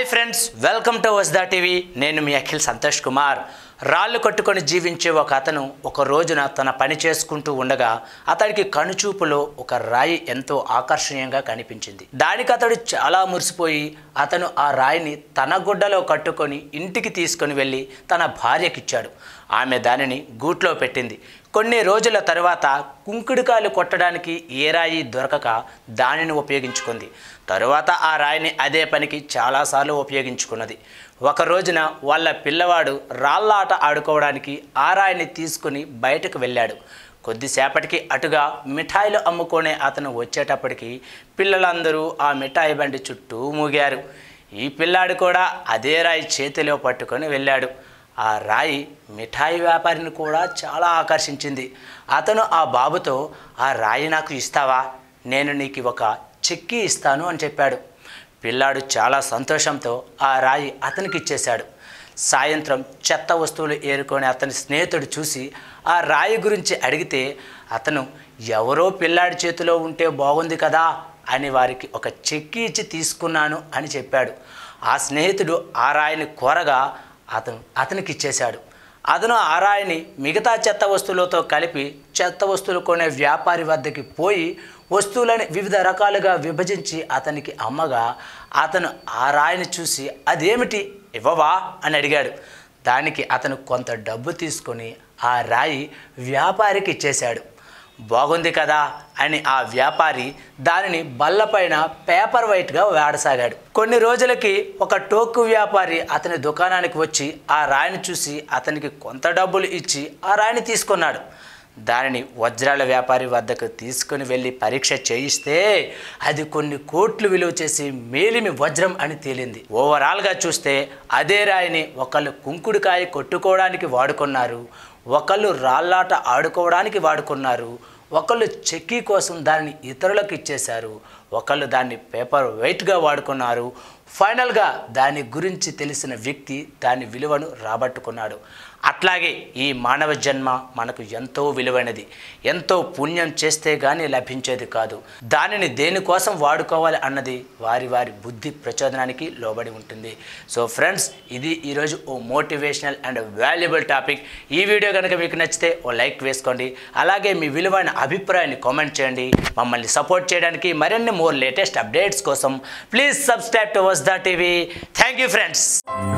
friends welcome to వస్దా TV నేను మీ అఖిల్ సంతోష్ కుమార్ రాళ్ళు కట్టుకొని జీవించే ఒక అతను ఒక రోజున తన పని చేసుకుంటూ ఉండగా అతడికి కనుచూపులో ఒక రాయి ఎంతో ఆకర్షణీయంగా కనిపించింది దానికి అతడు చాలా మురిసిపోయి అతను ఆ రాయిని తన గుడ్డలో కట్టుకొని ఇంటికి తీసుకొని వెళ్ళి తన భార్యకిచ్చాడు ఆమె దానిని గూట్లో పెట్టింది కొన్ని రోజుల తర్వాత కుంకుడుకాయలు కొట్టడానికి ఏ రాయి దొరకక దానిని ఉపయోగించుకుంది తరువాత ఆ రాయిని అదే పనికి చాలాసార్లు ఉపయోగించుకున్నది ఒక రోజున వాళ్ళ పిల్లవాడు రాళ్ళ ఆట ఆడుకోవడానికి ఆ రాయిని తీసుకుని బయటకు వెళ్ళాడు కొద్దిసేపటికి అటుగా మిఠాయిలు అమ్ముకునే అతను వచ్చేటప్పటికి పిల్లలందరూ ఆ మిఠాయి బండి చుట్టూ మూగారు ఈ పిల్లాడు కూడా అదే రాయి చేతిలో పట్టుకొని వెళ్ళాడు ఆ రాయి మిఠాయి వ్యాపారిని కూడా చాలా ఆకర్షించింది అతను ఆ బాబుతో ఆ రాయి నాకు ఇస్తావా నేను నీకు ఒక చెక్కి ఇస్తాను అని చెప్పాడు పిల్లాడు చాలా సంతోషంతో ఆ రాయి అతనికి ఇచ్చేశాడు సాయంత్రం చెత్త వస్తువులు ఏరుకొని అతని స్నేహితుడు చూసి ఆ రాయి గురించి అడిగితే అతను ఎవరో పిల్లాడి చేతిలో ఉంటే బాగుంది కదా అని వారికి ఒక చెక్కి ఇచ్చి తీసుకున్నాను అని చెప్పాడు ఆ స్నేహితుడు ఆ రాయిని కోరగా అతను అతనికి ఇచ్చేశాడు అతను ఆ రాయిని మిగతా చెత్త వస్తువులతో కలిపి చెత్త వస్తువులు కొనే వ్యాపారి వద్దకి పోయి వస్తువులని వివిధ రకాలుగా విభజించి అతనికి అమ్మగా అతను ఆ రాయిని చూసి అదేమిటి ఇవ్వవా అని అడిగాడు దానికి అతను కొంత డబ్బు తీసుకొని ఆ రాయి వ్యాపారికి ఇచ్చేశాడు బాగుంది కదా అని ఆ వ్యాపారి దానిని బల్లపైన పేపర్ వైట్గా వాడసాగాడు కొన్ని రోజులకి ఒక టోకు వ్యాపారి అతని దుకాణానికి వచ్చి ఆ రాయిని చూసి అతనికి కొంత డబ్బులు ఇచ్చి ఆ రాయిని తీసుకున్నాడు దానిని వజ్రాల వ్యాపారి వద్దకు తీసుకుని వెళ్ళి పరీక్ష చేయిస్తే అది కొన్ని కోట్లు విలువ చేసి మేలిమి వజ్రం అని తేలింది ఓవరాల్గా చూస్తే అదే రాయిని ఒకళ్ళు కుంకుడుకాయ కొట్టుకోవడానికి వాడుకున్నారు ఒకళ్ళు రాళ్ళాట ఆడుకోవడానికి వాడుకున్నారు ఒకళ్ళు చెక్కీ కోసం దానిని ఇతరులకు ఇచ్చేశారు ఒకళ్ళు దాన్ని పేపర్ వెయిట్గా వాడుకున్నారు ఫైనల్గా దాని గురించి తెలిసిన వ్యక్తి దాని విలువను రాబట్టుకున్నాడు అట్లాగే ఈ మానవ జన్మ మనకు ఎంతో విలువైనది ఎంతో పుణ్యం చేస్తే కానీ లభించేది కాదు దానిని దేనికోసం వాడుకోవాలి అన్నది వారి వారి బుద్ధి ప్రచోదనానికి లోబడి ఉంటుంది సో ఫ్రెండ్స్ ఇది ఈరోజు ఓ మోటివేషనల్ అండ్ వాల్యుబుల్ టాపిక్ ఈ వీడియో కనుక మీకు నచ్చితే ఓ లైక్ వేసుకోండి అలాగే మీ విలువైన అభిప్రాయాన్ని కామెంట్ చేయండి మమ్మల్ని సపోర్ట్ చేయడానికి మరిన్ని మోర్ లేటెస్ట్ అప్డేట్స్ కోసం ప్లీజ్ సబ్స్క్రైబ్ టు వస్ ద టీవీ థ్యాంక్ యూ ఫ్రెండ్స్